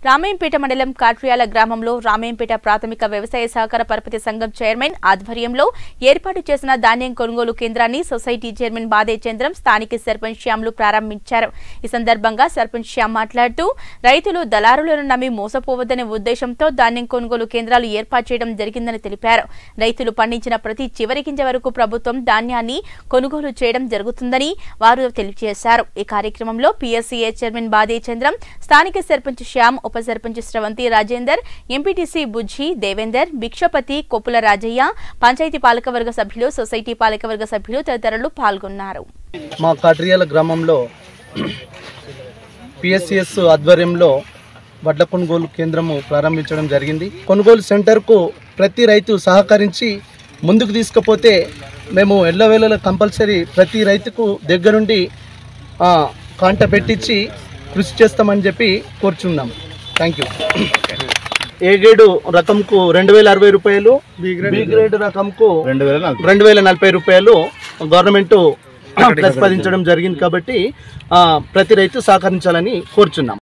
రామేంపేట మండలం కాట్రియాల గ్రామంలో రామేంపేట ప్రాథమిక వ్యవసాయ సహకార పరపతి సంఘం చైర్మన్ ఆధ్వర్యంలో ఏర్పాటు చేసిన ధాన్యం కొనుగోలు కేంద్రాన్ని సొసైటీ చైర్మన్ బాదే చంద్రం స్థానిక సర్పంచ్ శ్యామ్లు ప్రారంభించారు ఈ సందర్భంగా సర్పంచ్ శ్యామ్ మాట్లాడుతూ రైతులు దళారులను నమ్మి మోసపోవద్దనే ఉద్దేశంతో ధాన్యం కొనుగోలు కేంద్రాలు ఏర్పాటు చేయడం జరిగిందని తెలిపారు రైతులు పండించిన ప్రతి చివరి గింజ వరకు ప్రభుత్వం ధాన్యాన్ని కొనుగోలు చేయడం జరుగుతుందని వారు తెలియజేశారు ఈ కార్యక్రమంలో పీఎస్సీఏ చైర్మన్ బాదే చంద్రం స్థానిక సర్పంచ్ శ్యామ్ ఉప సర్పంచ్ స్రవంతి రాజేందర్ ఎంపీటీసీ బుజ్జి దేవేందర్ భిక్షపతి కొప్పుల రాజయ్య పంచాయతీ పాలకవర్గ సభ్యులు సొసైటీ పాలకవర్గ సభ్యులు తదితరులు పాల్గొన్నారు మా కాట్రియాల గ్రామంలో పిఎస్సిఎస్ ఆధ్వర్యంలో వడ్ల కొనుగోలు కేంద్రము ప్రారంభించడం జరిగింది కొనుగోలు సెంటర్కు ప్రతి రైతు సహకరించి ముందుకు తీసుకుపోతే మేము ఎల్లవేళలా కంపల్సరీ ప్రతి రైతుకు దగ్గరుండి ఆ, కాంట పెట్టించి కృషి చేస్తామని చెప్పి కోరుచున్నాం థ్యాంక్ యూ ఏ గ్రేడు రకంకు రెండు వేల అరవై రూపాయలు బి గ్రేడ్ రకంకు రెండు వేల నలభై రెండు వేల నలభై రూపాయలు గవర్నమెంట్ ప్రతిపాదించడం జరిగింది కాబట్టి ఆ, ప్రతి రైతు సహకరించాలని కోరుచున్నాం